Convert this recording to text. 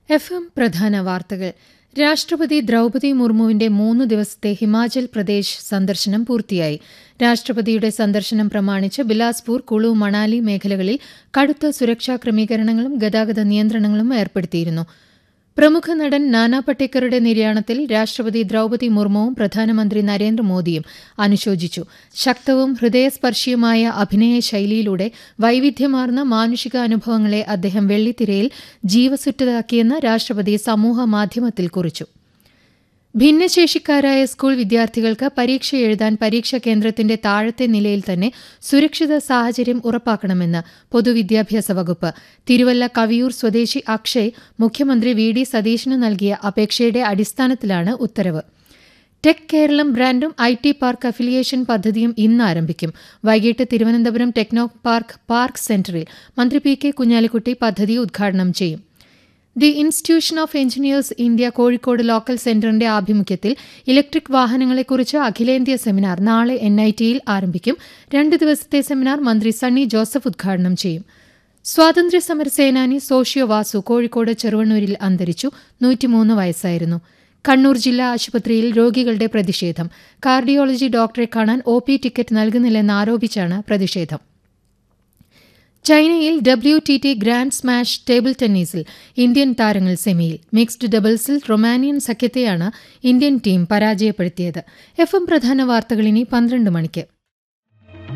F M പ്രധാന വാർത്തകൾ രാഷ്ട്രപതി ദ്രൗപദി മുർമുവിന്റെ മൂന്ന് ദിവസത്തെ ഹിമാചൽ പ്രദേശ് സന്ദർശനം പൂർത്തിയായി രാഷ്ട്രപതിയുടെ സന്ദർശനം പ്രമാണിച്ച് ബിലാസ്പൂർ കുളു മണാലി മേഖലകളിൽ കടുത്ത സുരക്ഷാ ക്രമീകരണങ്ങളും ഗതാഗത നിയന്ത്രണങ്ങളും ഏർപ്പെടുത്തിയിരുന്നു പ്രമുഖ നടൻ നാനാ പട്ടേക്കറുടെ നിര്യാണത്തിൽ രാഷ്ട്രപതി ദ്രൗപദി മുർമുവും പ്രധാനമന്ത്രി നരേന്ദ്രമോദിയും അനുശോചിച്ചു ശക്തവും ഹൃദയസ്പർശിയുമായ അഭിനയ ശൈലിയിലൂടെ വൈവിധ്യമാർന്ന മാനുഷിക അനുഭവങ്ങളെ അദ്ദേഹം വെള്ളിത്തിരയിൽ ജീവസുറ്റതാക്കിയെന്ന് രാഷ്ട്രപതി സമൂഹ മാധ്യമത്തിൽ കുറിച്ചു ഭിന്നശേഷിക്കാരായ സ്കൂൾ വിദ്യാർത്ഥികൾക്ക് പരീക്ഷ എഴുതാൻ പരീക്ഷാ കേന്ദ്രത്തിന്റെ താഴത്തെ നിലയിൽ തന്നെ സുരക്ഷിത സാഹചര്യം ഉറപ്പാക്കണമെന്ന് പൊതുവിദ്യാഭ്യാസ വകുപ്പ് തിരുവല്ല കവിയൂർ സ്വദേശി അക്ഷയ് മുഖ്യമന്ത്രി വി ഡി സതീശന് നൽകിയ അപേക്ഷയുടെ അടിസ്ഥാനത്തിലാണ് ഉത്തരവ് ടെക് കേരളം ബ്രാൻഡും ഐ ടി പാർക്ക് അഫിലിയേഷൻ പദ്ധതിയും ഇന്ന് ആരംഭിക്കും വൈകിട്ട് തിരുവനന്തപുരം ടെക്നോ പാർക്ക് പാർക്ക് സെന്ററിൽ മന്ത്രി പി കെ കുഞ്ഞാലിക്കുട്ടി പദ്ധതി ഉദ്ഘാടനം ചെയ്യും the Institution of Engineers India Kozhikode local സെന്ററിന്റെ ആഭിമുഖ്യത്തിൽ ഇലക്ട്രിക് വാഹനങ്ങളെക്കുറിച്ച് അഖിലേന്ത്യാ സെമിനാർ നാളെ എൻ ഐ ടിയിൽ ആരംഭിക്കും രണ്ട് ദിവസത്തെ സെമിനാർ മന്ത്രി സണ്ണി ജോസഫ് ഉദ്ഘാടനം ചെയ്യും സ്വാതന്ത്ര്യ സമര സേനാനി സോഷ്യോ വാസു കോഴിക്കോട് ചെറുവണ്ണൂരിൽ അന്തരിച്ചു നൂറ്റിമൂന്ന് വയസ്സായിരുന്നു കണ്ണൂർ ജില്ലാ ആശുപത്രിയിൽ രോഗികളുടെ പ്രതിഷേധം കാർഡിയോളജി ഡോക്ടറെ കാണാൻ ഒ പി ടിക്കറ്റ് നൽകുന്നില്ലെന്നാരോപിച്ചാണ് പ്രതിഷേധം ചൈനയിൽ W T T grand smash table ടെന്നീസിൽ ഇന്ത്യൻ താരങ്ങൾ സെമിയിൽ മിക്സ്ഡ് ഡബിൾസിൽ റൊമാനിയൻ സഖ്യത്തെയാണ് ഇന്ത്യൻ ടീം പരാജയപ്പെടുത്തിയത് എഫ് എം പ്രധാന വാർത്തകൾ ഇനി പന്ത്രണ്ട് മണിക്ക്